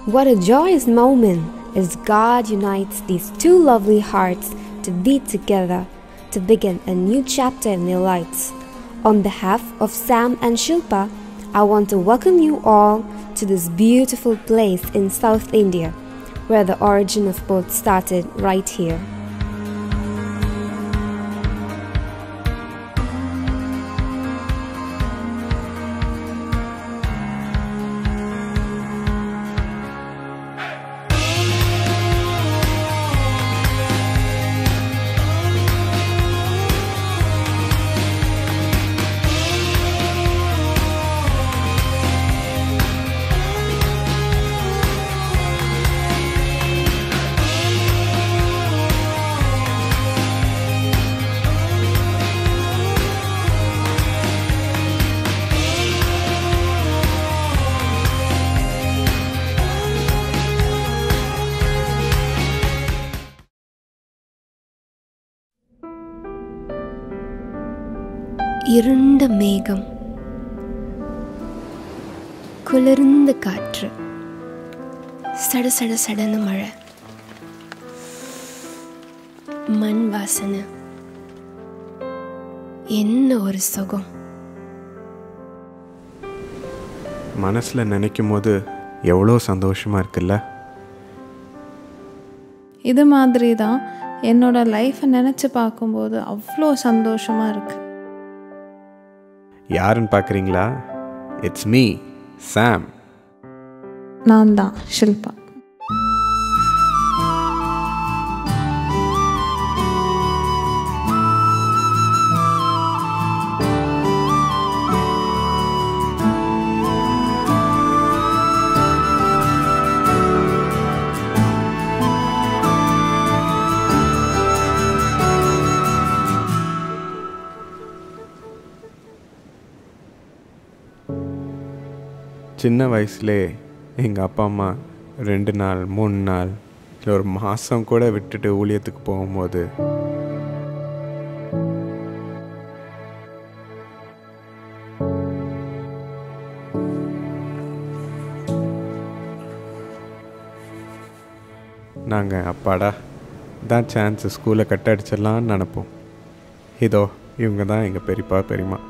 What a joyous moment as God unites these two lovely hearts to be together to begin a new chapter in their lives. On behalf of Sam and Shilpa, I want to welcome you all to this beautiful place in South India, where the origin of both started right here. இருண்ட மேகம் குளிர்ந்த காற்று சட சட சடன்னு மழை மண் வாசனை என்ன ஒரு சுகம் மனசில் நினைக்கும் போது எவ்வளோ சந்தோஷமாக இருக்குல்ல இது மாதிரி தான் என்னோட லைஃப்பை நினச்சி பார்க்கும்போது அவ்வளோ சந்தோஷமாக இருக்குது யாருன்னு பார்க்குறீங்களா இட்ஸ் மீ சாம் நான் தான் ஷில்பா சின்ன வயசுலே எங்கள் அப்பா அம்மா ரெண்டு நாள் மூணு நாள் இல்லை ஒரு மாதம் கூட விட்டுட்டு ஊழியத்துக்கு போகும்போது நாங்கள் அப்பாடா தான் சான்ஸ் ஸ்கூலை கட் அடிச்சிடலான்னு நினப்போம் இதோ இவங்க தான் எங்கள் பெரியப்பா பெரியம்மா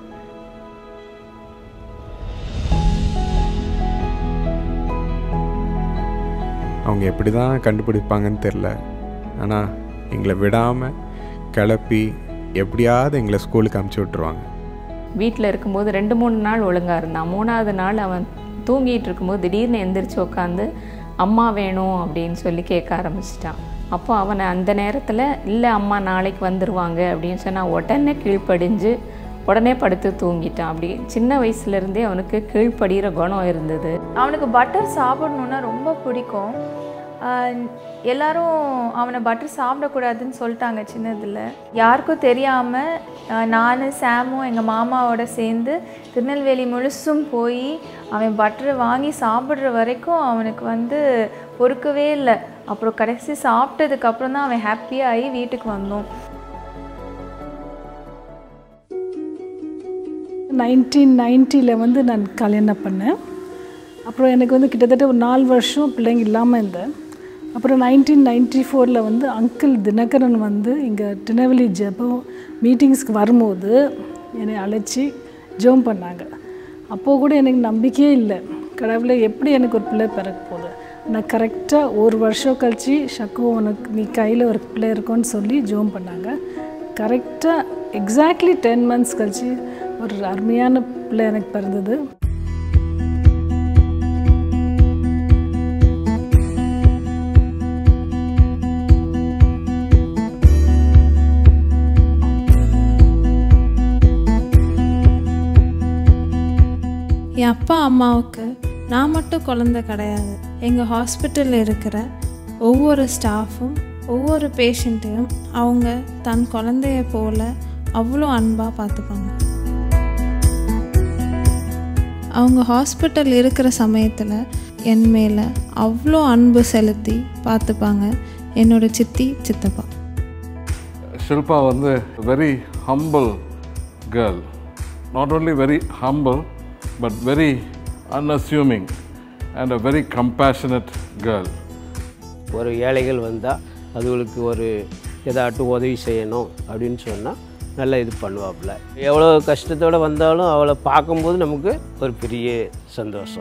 அவங்க எப்படி தான் கண்டுபிடிப்பாங்கன்னு தெரில ஆனால் எங்களை விடாமல் கிளப்பி எப்படியாவது எங்களை ஸ்கூலுக்கு அமுச்சு விட்ருவாங்க வீட்டில் இருக்கும்போது ரெண்டு மூணு நாள் ஒழுங்காக இருந்தான் மூணாவது நாள் அவன் தூங்கிட்டு இருக்கும்போது திடீர்னு எந்திரிச்சு உட்காந்து அம்மா வேணும் அப்படின்னு சொல்லி கேட்க ஆரம்பிச்சிட்டான் அப்போ அவனை அந்த நேரத்தில் இல்லை அம்மா நாளைக்கு வந்துடுவாங்க அப்படின்னு சொன்னால் உடனே கீழ்ப்படிஞ்சு உடனே படுத்து தூங்கிட்டான் அப்படி சின்ன வயசுலேருந்தே அவனுக்கு கீழ்ப்படுகிற குணம் இருந்தது அவனுக்கு பட்டர் சாப்பிடணுன்னா ரொம்ப பிடிக்கும் ஆஹ் எல்லாரும் அவனை பட்டர் சாப்பிடக்கூடாதுன்னு சொல்லிட்டாங்க சின்னதில் யாருக்கும் தெரியாமல் நான் சாமும் எங்கள் மாமாவோட சேர்ந்து திருநெல்வேலி முழுசும் போய் அவன் பட்டரை வாங்கி சாப்பிட்ற வரைக்கும் அவனுக்கு வந்து பொறுக்கவே இல்லை அப்புறம் கடைசி சாப்பிட்டதுக்கப்புறம் தான் அவன் ஹாப்பியாக ஆகி வீட்டுக்கு வந்தோம் நைன்டீன் நைன்ட்டியில் வந்து நான் கல்யாணம் பண்ணேன் அப்புறம் எனக்கு வந்து கிட்டத்தட்ட ஒரு நாலு வருஷம் பிள்ளைங்க இல்லாமல் இருந்தேன் அப்புறம் நைன்டீன் நைன்ட்டி ஃபோரில் வந்து அங்கிள் தினகரன் வந்து இங்கே திருநெல்வேலி ஜெபம் மீட்டிங்ஸ்க்கு வரும்போது என்னை அழைச்சி ஜெபம் பண்ணாங்க அப்போது கூட எனக்கு நம்பிக்கையே இல்லை கடவுளை எப்படி எனக்கு ஒரு பிள்ளை பிறக்க போகுது நான் கரெக்டாக ஒரு வருஷம் கழித்து ஷக்கு உனக்கு நீ கையில் ஒரு பிள்ளை இருக்கும்னு சொல்லி ஜெபம் பண்ணாங்க கரெக்டாக எக்ஸாக்ட்லி டென் மந்த்ஸ் கழிச்சு ஒரு அருமையான பிள்ளை எனக்கு பிறந்தது என் அப்பா அம்மாவுக்கு நான் மட்டும் குழந்தை கிடையாது எங்கள் ஹாஸ்பிட்டலில் இருக்கிற ஒவ்வொரு ஸ்டாஃபும் ஒவ்வொரு பேஷண்ட்டையும் அவங்க தன் குழந்தைய போல அவ்வளோ அன்பாக பார்த்துப்பாங்க அவங்க ஹாஸ்பிட்டல் இருக்கிற சமயத்தில் என் மேலே அவ்வளோ அன்பு செலுத்தி பார்த்துப்பாங்க என்னோட சித்தி சித்தப்பா ஷில்பா வந்து very humble girl not only very humble but very unassuming and a very compassionate girl. ஒரு ஏழைகள் வந்தால் அதுகளுக்கு ஒரு ஏதாட்டும் உதவி செய்யணும் அப்படின்னு சொன்னால் நல்லா இது பண்ணுவாப்புல எவ்வளோ கஷ்டத்தோடு வந்தாலும் அவளை பார்க்கும்போது நமக்கு ஒரு பெரிய சந்தோஷம்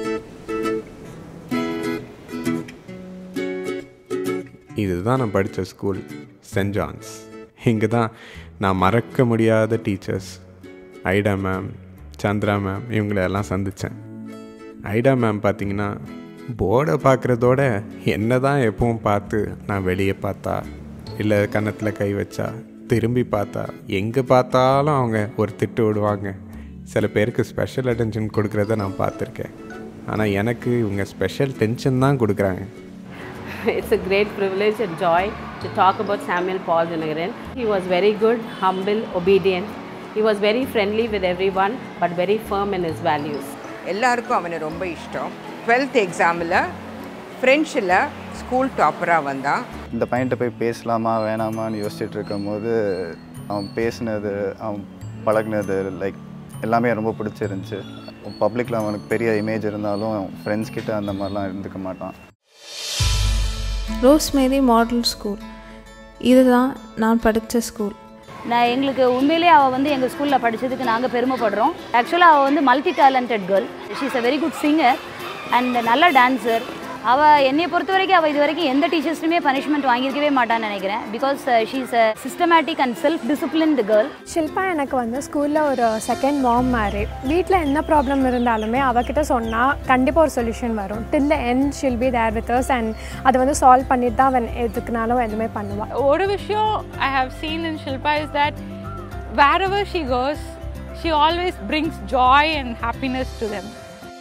இதுதான் நான் படித்த ஸ்கூல் சென்ட் ஜான்ஸ் இங்கே தான் நான் மறக்க முடியாத டீச்சர்ஸ் ஐடா மேம் சந்திரா மேம் இவங்களெல்லாம் சந்தித்தேன் ஐடா மேம் பார்த்தீங்கன்னா போர்டை பார்க்குறதோட என்ன தான் எப்பவும் பார்த்து நான் வெளியே பார்த்தா இல்லை கன்னத்தில் கை வச்சா திரும்பி பார்த்தா எங்கே பார்த்தாலும் அவங்க ஒரு திட்டு விடுவாங்க சில பேருக்கு ஸ்பெஷல் அட்டென்ஷன் கொடுக்குறத நான் பார்த்துருக்கேன் ஆனால் எனக்கு இவங்க ஸ்பெஷல் டென்ஷன் தான் கொடுக்குறாங்க it's a great privilege and joy to talk about Samuel Paul Dinagaran. He was very good, humble, obedient. He was very friendly with everyone, but very firm in his values. எல்லாருக்கும் அவனை ரொம்ப இஷ்டம் twelfth எக்ஸாமில் ஃப்ரெண்ட்ஸில் school டாப்பராக வந்தான் இந்த பையன்கிட்ட போய் பேசலாமா வேணாமான்னு யோசிச்சுட்டு இருக்கும்போது அவன் பேசினது அவன் பழகுனது லைக் எல்லாமே ரொம்ப பிடிச்சிருந்துச்சு பப்ளிக்கில் அவனுக்கு பெரிய இமேஜ் இருந்தாலும் ஃப்ரெண்ட்ஸ் கிட்ட அந்த மாதிரிலாம் இருந்துக்க மாட்டான் ரோஸ்மேரி மாடல் ஸ்கூல் இதுதான் நான் படித்த ஸ்கூல் நான் எங்களுக்கு உண்மையிலே அவள் வந்து எங்கள் ஸ்கூலில் படித்ததுக்கு நாங்கள் பெருமைப்படுறோம் ஆக்சுவலாக அவள் வந்து multi talented girl she is a very good singer and நல்ல டான்ஸர் அவள் என்னை பொறுத்த வரைக்கும் அவள் இது வரைக்கும் எந்த டீச்சர்ஸ்லையுமே பனிஷ்மெண்ட் வாங்கியிருக்கவே மாட்டான்னு நினைக்கிறேன் because she is a systematic and self disciplined girl Shilpa எனக்கு வந்து ஸ்கூலில் ஒரு செகண்ட் மாம் மாதிரி வீட்டில் என்ன ப்ராப்ளம் இருந்தாலுமே அவகிட்ட சொன்னால் கண்டிப்பாக ஒரு சொல்யூஷன் வரும் till and Shil be there with us and அதை வந்து சால்வ் பண்ணிட்டு தான் அவன் எதுக்குனாலும் எதுவுமே பண்ணுவாள் ஒரு விஷயம் I have seen in Shilpa is that wherever she goes she always brings joy and happiness to them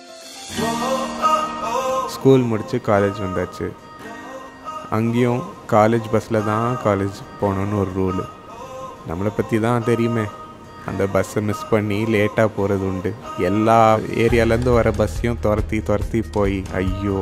school முடித்து காலேஜ் வந்தாச்சு அங்கேயும் காலேஜ் பஸ்ஸில் தான் காலேஜ் போகணுன்னு ஒரு ரூலு நம்மளை பற்றி தான் தெரியுமே அந்த பஸ்ஸை மிஸ் பண்ணி லேட்டாக போகிறது உண்டு எல்லா ஏரியாலேருந்து வர பஸ்ஸையும் துரத்தி துரத்தி போய் ஐயோ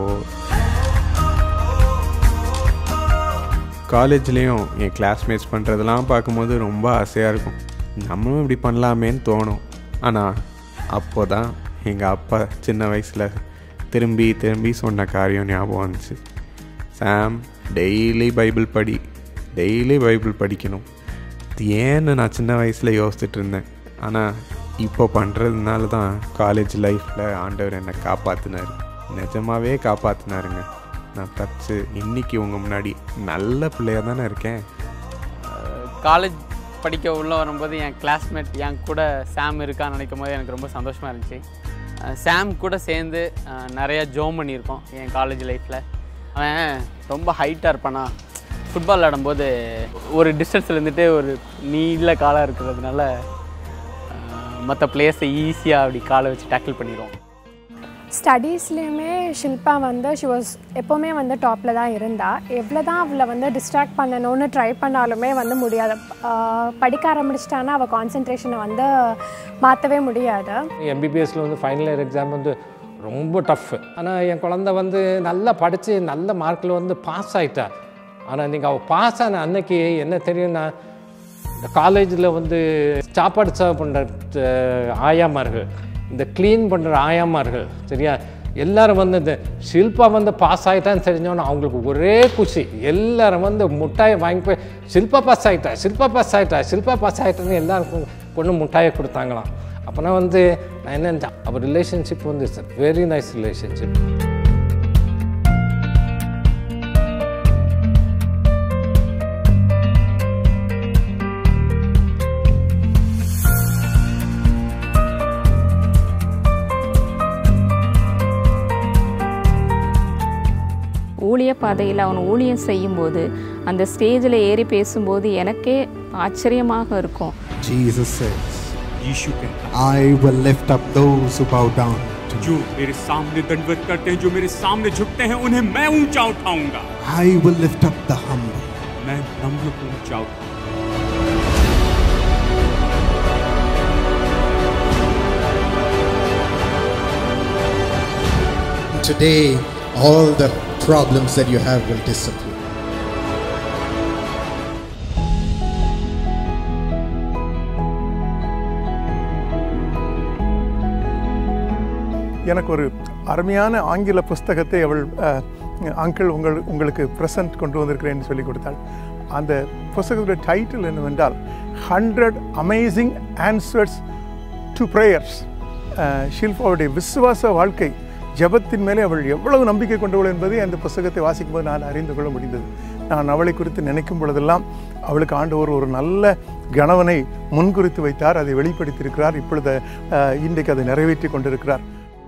காலேஜ்லேயும் என் கிளாஸ்மேட்ஸ் பண்ணுறதெல்லாம் பார்க்கும்போது ரொம்ப ஆசையாக இருக்கும் நம்மளும் இப்படி பண்ணலாமேன்னு தோணும் ஆனால் அப்போ தான் எங்கள் அப்பா சின்ன வயசில் திரும்பி திரும்பி சொன்ன காரியம் ஞாபகம் வந்துச்சு சாம் டெய்லி பைபிள் படி டெய்லி பைபிள் படிக்கணும் இது ஏன்னு நான் சின்ன வயசில் யோசிச்சுட்டு இருந்தேன் ஆனால் இப்போ பண்ணுறதுனால தான் காலேஜ் லைஃப்பில் ஆண்டவர் என்னை காப்பாற்றினார் நிஜமாகவே காப்பாற்றினாருங்க நான் தச்சு இன்னைக்கு உங்கள் முன்னாடி நல்ல பிள்ளையாக தானே இருக்கேன் காலேஜ் படிக்க உள்ளே வரும்போது என் கிளாஸ்மேட் என் கூட சாம் இருக்கான்னு நினைக்கும் போது எனக்கு ரொம்ப சந்தோஷமாக இருந்துச்சு அஹ் சாம் கூட சேர்ந்து அஹ், நிறைய ஜோம் பண்ணியிருக்கோம் என் காலேஜ் லைஃப்பில் அவன் ரொம்ப ஹைட்டாக இருப்பானா ஃபுட்பால் விளாடும்போது ஒரு டிஸ்டன்ஸில் இருந்துட்டு ஒரு நீள காலாக இருக்கிறதுனால மற்ற பிளேயர்ஸை ஈஸியாக அப்படி காலை வச்சு டேக்கிள் பண்ணிடுவோம் ஸ்டடீஸ்லேயுமே ஷில்பா வந்து ஷி வாஸ் எப்போவுமே வந்து டாப்பில் தான் இருந்தா எவ்வளோ தான் அவளை வந்து டிஸ்ட்ராக்ட் பண்ணணும்னு ட்ரை பண்ணாலுமே வந்து முடியாது ஆஹ் படிக்க ஆரம்பிச்சிட்டானா அவள் கான்சென்ட்ரேஷனை வந்து மாற்றவே முடியாது எம்பிபிஎஸ்ல வந்து ஃபைனல் இயர் எக்ஸாம் வந்து ரொம்ப டஃப் ஆனால் என் குழந்த வந்து நல்லா படித்து நல்ல மார்க்கில் வந்து பாஸ் ஆயிட்டா ஆனால் நீங்கள் அவள் பாஸ் ஆன அன்னைக்கு என்ன தெரியும்னா இந்த காலேஜில் வந்து சாப்பாடு சர்வ் பண்ணுற ஆயாமார்கள் இந்த க்ளீன் பண்ணுற ஆயாமார்கள் சரியா எல்லாரும் வந்து இந்த ஷில்பா வந்து பாஸ் ஆகிட்டான்னு தெரிஞ்சோன்னா அவங்களுக்கு ஒரே குஷி எல்லாரும் வந்து முட்டாயை வாங்கி போய் ஷில்பா பாஸ் ஆகிட்டா ஷில்பா பாஸ் ஆகிட்டா ஷில்பா பாஸ் ஆகிட்டான்னு எல்லாருக்கும் கொண்டு முட்டாயை கொடுத்தாங்களாம் அப்போனா வந்து நான் என்ன நினைச்சேன் அவர் ரிலேஷன்ஷிப் வந்து இட்ஸ் வெரி நைஸ் ரிலேஷன்ஷிப் ஊழிய பாதையில் அவன் ஊழியம் செய்யும்போது அந்த ஸ்டேஜில் ஏறி பேசும்போது எனக்கே ஆச்சரியமாக இருக்கும் Jesus says, I will lift up those who bow down to जो me. मेरे सामने दंडवत करते हैं जो मेरे सामने झुकते हैं उन्हें मैं ऊंचा उठाऊंगा I will lift up the humble. मैं नम्र को ऊंचा उठाऊंगा Today, all the problems that you have will disappear. எனக்கு ஒரு அருமையான ஆங்கில புஸ்தகத்தை அவள் அங்கிள் உங்கள் உங்களுக்கு ப்ரெசன்ட் கொண்டு வந்திருக்கிறேன்னு சொல்லி கொடுத்தாள் அந்த புஸ்தகத்துடைய டைட்டில் என்னவென்றால் hundred amazing answers to prayers ஷில்பாவுடைய விசுவாச வாழ்க்கை ஜபத்தின் மேலே அவள் எவ்வளவு நம்பிக்கை கொண்டவள் என்பதை அந்த புஸ்தகத்தை வாசிக்கும்போது நான் அறிந்து கொள்ள முடிந்தது நான் அவளை குறித்து நினைக்கும் பொழுதெல்லாம் அவளுக்கு ஆண்டவர் ஒரு நல்ல கணவனை முன்குறித்து வைத்தார் அதை வெளிப்படுத்தியிருக்கிறார் இப்பொழுது அஹ், இன்றைக்கு அதை நிறைவேற்றி கொண்டிருக்கிறார்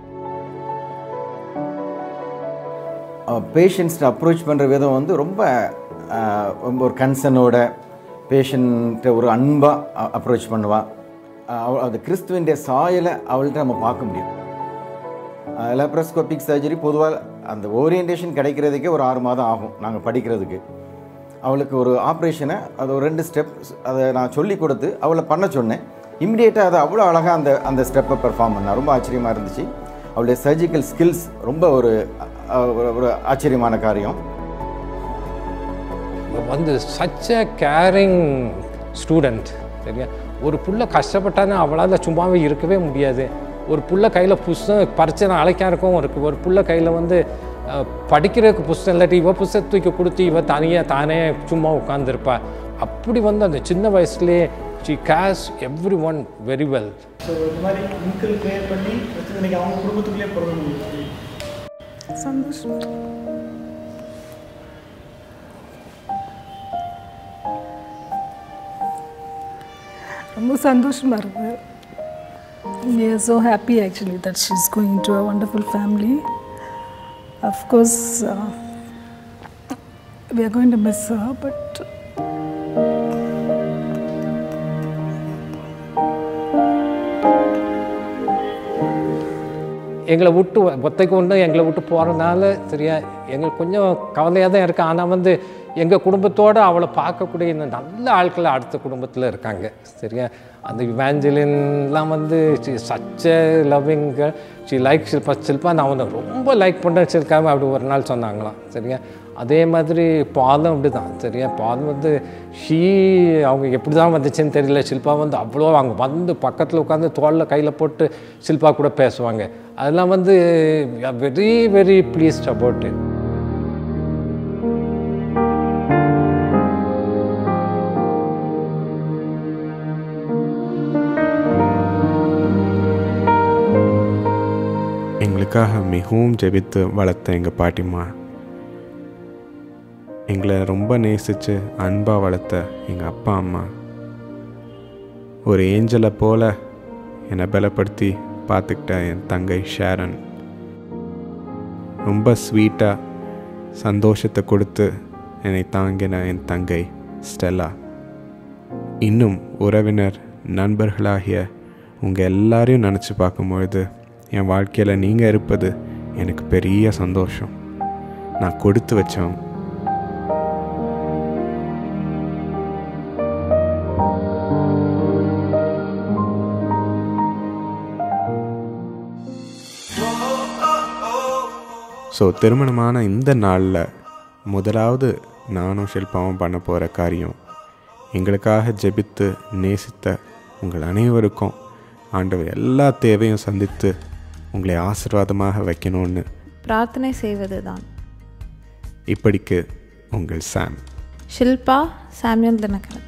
பேஷண்ட்ஸ்ட்டு அப்ரோச் பண்ணுற விதம் வந்து ரொம்ப அஹ், ரொம்ப ஒரு கன்சர்னோட பேஷண்ட்டை ஒரு அன்பாக அப்ரோச் பண்ணுவாள் அவள் அந்த கிறிஸ்துவனுடைய சாயலை அவள்கிட்ட நம்ம பார்க்க முடியும் லேப்ரோஸ்கோபிக் சர்ஜரி பொதுவாக அந்த ஓரியன்டேஷன் கிடைக்கிறதுக்கே ஒரு ஆறு மாதம் ஆகும் நாங்கள் படிக்கிறதுக்கு அவளுக்கு ஒரு ஆப்ரேஷனை அது ஒரு ரெண்டு ஸ்டெப் அதை நான் சொல்லி கொடுத்து அவளை பண்ண சொன்னேன் இம்மிடியேட்டாக அதை அவ்வளோ அழகாக அந்த அந்த ஸ்டெப்பை பெர்ஃபார்ம் பண்ணா ரொம்ப ஆச்சரியமாக இருந்துச்சு அவளுடைய சர்ஜிக்கல் ஸ்கில்ஸ் ரொம்ப ஒரு அஹ், ஒரு- ஒரு ஆச்சரியமான காரியம் வந்து சச்ச கேரிங் ஸ்டூடெண்ட் சரியா ஒரு புள்ள கஷ்டப்பட்டானா அவளால் சும்மாவே இருக்கவே முடியாது ஒரு புள்ள கையில் புஸ்தகம் பரிச்சனை அழைக்கா இருக்கும் ஒரு ஒரு புள்ள கையில் வந்து அஹ், படிக்கிறதுக்கு புஸ்தகம் இல்லாட்டி இவ புஸ்தகம் தூக்கி கொடுத்து இவ தனியாக தானே சும்மா உட்காந்துருப்பா அப்படி வந்து அந்த சின்ன வயசுலேயே she gets everyone very well so இந்த மாதிரி அங்கிள் ப்ரேயர் பண்ணி அடுத்தது இன்னைக்கு அவங்க குடும்பத்துக்குள்ளேயே பிறந்த முடியும் சந்தோஷம் ரொம்ப சந்தோஷமாக இருக்குது We are so happy actually that she's going to a wonderful family. Of course, uh, we are going to miss her, but எங்களை விட்டு ஒத்தைக்கு ஒன்று எங்களை விட்டு போகிறனால சரியா எங்களுக்கு கொஞ்சம் கவலையாக தான் இருக்குது ஆனால் வந்து எங்கள் குடும்பத்தோடு அவளை பார்க்கக்கூடிய இந்த நல்ல ஆட்கள் அடுத்த குடும்பத்தில் இருக்காங்க சரியா அந்த இவாஞ்சலின்லாம் வந்து such a loving she like Shilpa Shilpa நான் அவனை ரொம்ப லைக் பண்ணுறேன் ஷில்காம அப்படி ஒரு நாள் சொன்னாங்களாம் சரியா அதே மாதிரி பாலும் அப்படி தான் சரியா பாலும் வந்து ஷீ அவங்க எப்படி தான் வந்துச்சுன்னு தெரியல ஷில்பா வந்து அவ்வளோ அவங்க வந்து பக்கத்தில் உட்காந்து தோளில் கையில் போட்டு ஷில்பா கூட பேசுவாங்க அதெல்லாம் வந்து very very pleased about it எங்களுக்காக மிகவும் ஜெபித்து வளர்த்த எங்கள் பாட்டிம்மா எங்களை ரொம்ப நேசித்து அன்பாக வளர்த்த எங்கள் அப்பா அம்மா ஒரு ஏஞ்சலை போல என்னை பலப்படுத்தி பார்த்துக்கிட்ட என் தங்கை ஷேரன் ரொம்ப ஸ்வீட்டாக சந்தோஷத்தை கொடுத்து என்னை தாங்கின என் தங்கை ஸ்டெல்லா இன்னும் உறவினர் நண்பர்களாகிய உங்கள் எல்லாரையும் நினச்சி பார்க்கும்பொழுது என் வாழ்க்கையில் நீங்கள் இருப்பது எனக்கு பெரிய சந்தோஷம் நான் கொடுத்து வச்சவன் ஸோ திருமணமான இந்த நாளில் முதலாவது நானும் ஷில்பாவும் பண்ண போகிற காரியம் எங்களுக்காக ஜெபித்து நேசித்த உங்கள் அனைவருக்கும் ஆண்டவர் எல்லா தேவையும் சந்தித்து உங்களை ஆசீர்வாதமாக வைக்கணும்னு பிரார்த்தனை செய்வதுதான் இப்படிக்கு உங்கள் சாம் ஷில்பா சாமியல் Dinakaran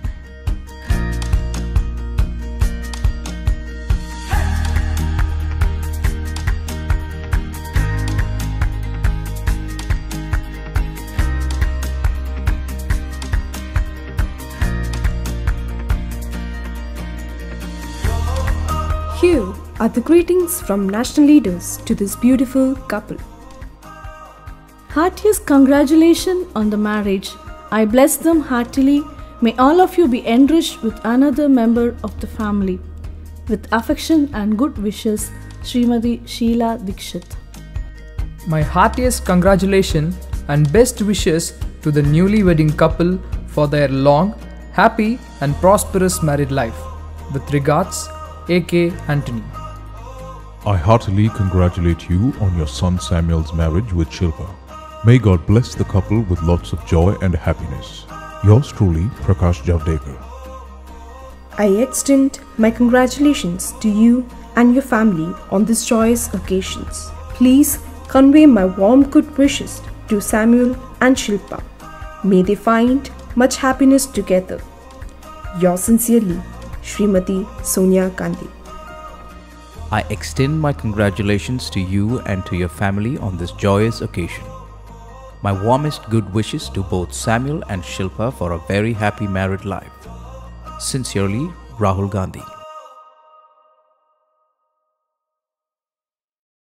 Here are the greetings from national leaders to this beautiful couple. Heartiest congratulations on the marriage. I bless them heartily. May all of you be enriched with another member of the family. With affection and good wishes, Srimati Sheila Dikshit. My heartiest congratulations and best wishes to the newly wedding couple for their long, happy, and prosperous married life. With regards, A.K. Anthony. I heartily congratulate you on your son Samuel's marriage with Shilpa. May God bless the couple with lots of joy and happiness. Yours truly, Prakash Javdekar. I extend my congratulations to you and your family on these joyous occasions. Please convey my warm good wishes to Samuel and Shilpa. May they find much happiness together. Yours sincerely, Srimati Sonia Gandhi. I extend my congratulations to you and to your family on this joyous occasion. My warmest good wishes to both Samuel and Shilpa for a very happy married life. Sincerely, Rahul Gandhi.